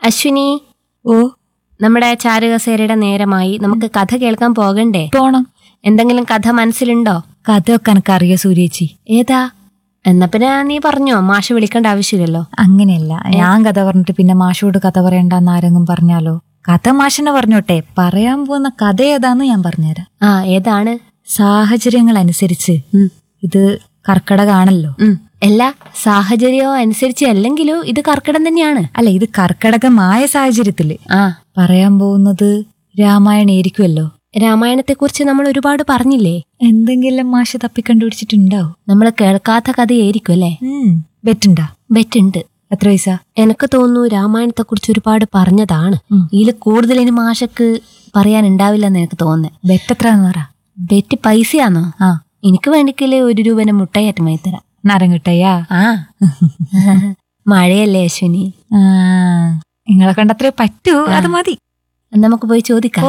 അശ്വിനി ഓ നമ്മുടെ ചാരുകസേരയുടെ നേരമായി നമുക്ക് കഥ കേൾക്കാൻ പോകണ്ടേ പോണം എന്തെങ്കിലും കഥ മനസ്സിലുണ്ടോ കഥയൊക്കെ എനക്കറിയോ സൂര്യേച്ചി ഏതാ എന്നാ പിന്നെ നീ പറഞ്ഞോ മാഷ് വിളിക്കേണ്ട ആവശ്യമില്ലല്ലോ അങ്ങനെയല്ല ഞാൻ കഥ പറഞ്ഞിട്ട് പിന്നെ മാഷോട് കഥ പറയണ്ടെന്ന് ആരെങ്കിലും പറഞ്ഞാലോ കഥ മാഷിനെ പറഞ്ഞോട്ടെ പറയാൻ പോകുന്ന കഥ ഏതാന്ന് ഞാൻ പറഞ്ഞുതരാം ആ ഏതാണ് സാഹചര്യങ്ങൾ അനുസരിച്ച് ഉം. ഇത് കർക്കടകാണല്ലോ ഉം. എല്ലാ സാഹചര്യമോ അനുസരിച്ച് അല്ലെങ്കിലും ഇത് കർക്കിടം തന്നെയാണ് അല്ല ഇത് കർക്കടകമായ സാഹചര്യത്തില് ആ പറയാൻ പോകുന്നത് രാമായണായിരിക്കുമല്ലോ രാമായണത്തെ കുറിച്ച് നമ്മൾ ഒരുപാട് പറഞ്ഞില്ലേ എന്തെങ്കിലും മാഷ് തപ്പിക്കണ്ടുപിടിച്ചിട്ടുണ്ടാവും നമ്മൾ കേൾക്കാത്ത കഥയായിരിക്കും അല്ലേ ഉം ബെറ്റുണ്ടാ ബെറ്റുണ്ട് എത്ര പൈസ എനിക്ക് തോന്നുന്നു രാമായണത്തെ കുറിച്ച് ഒരുപാട് പറഞ്ഞതാണ് ഉം. ഇതിൽ കൂടുതൽ ഇനി മാഷക്ക് പറയാനുണ്ടാവില്ലെന്ന് എനിക്ക് തോന്നുന്നത് ബെറ്റ് എത്രയാന്ന് പറ ബെറ്റ് പൈസയാണോ ആ എനിക്ക് വേണ്ടിക്കല് ഒരു രൂപനെ മുട്ടയായിട്ട് വാങ്ങി തരാം നരങ്ങിട്ടയാ ആ മഴയല്ലേ അശ്വിനി ആ നിങ്ങളെ കണ്ടത്രേ പറ്റൂ അത് മതി നമുക്ക് പോയി ചോദിക്കാം ഓ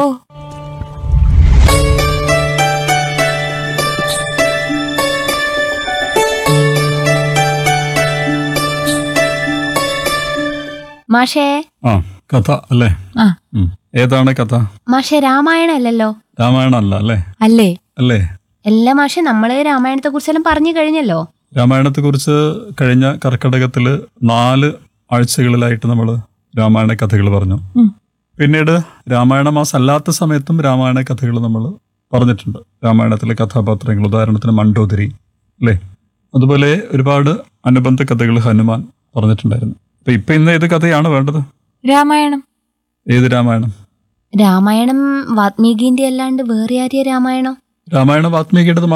മാഷേ ആ കഥ അല്ലേ ആ ഉം. ഏതാണ് കഥ മാഷേ രാമായണം അല്ലല്ലോ രാമായണം അല്ല അല്ലേ അല്ലേ അല്ലേ എല്ലാ മാഷേ നമ്മള് രാമായണത്തെ കുറിച്ചെല്ലാം പറഞ്ഞു കഴിഞ്ഞല്ലോ രാമായണത്തെ കുറിച്ച് കഴിഞ്ഞ കർക്കടകത്തില് നാല് ആഴ്ചകളിലായിട്ട് നമ്മൾ രാമായണ കഥകൾ പറഞ്ഞു ഉം. പിന്നീട് രാമായണ മാസം അല്ലാത്ത സമയത്തും രാമായണ കഥകൾ നമ്മൾ പറഞ്ഞിട്ടുണ്ട് രാമായണത്തിലെ കഥാപാത്രങ്ങൾ ഉദാഹരണത്തിന് മണ്ടോദരി അല്ലേ അതുപോലെ ഒരുപാട് അനുബന്ധ കഥകൾ ഹനുമാൻ പറഞ്ഞിട്ടുണ്ടായിരുന്നു അപ്പൊ ഇപ്പൊ ഇന്ന് ഏത് കഥയാണ് വേണ്ടത് രാമായണം ഏത് രാമായണം രാമായണം വാത്മീകിന്റെ അല്ലാണ്ട് വേറെ ആരെയ രാമായണം രാമായണ വാത്മീകിയുടേത്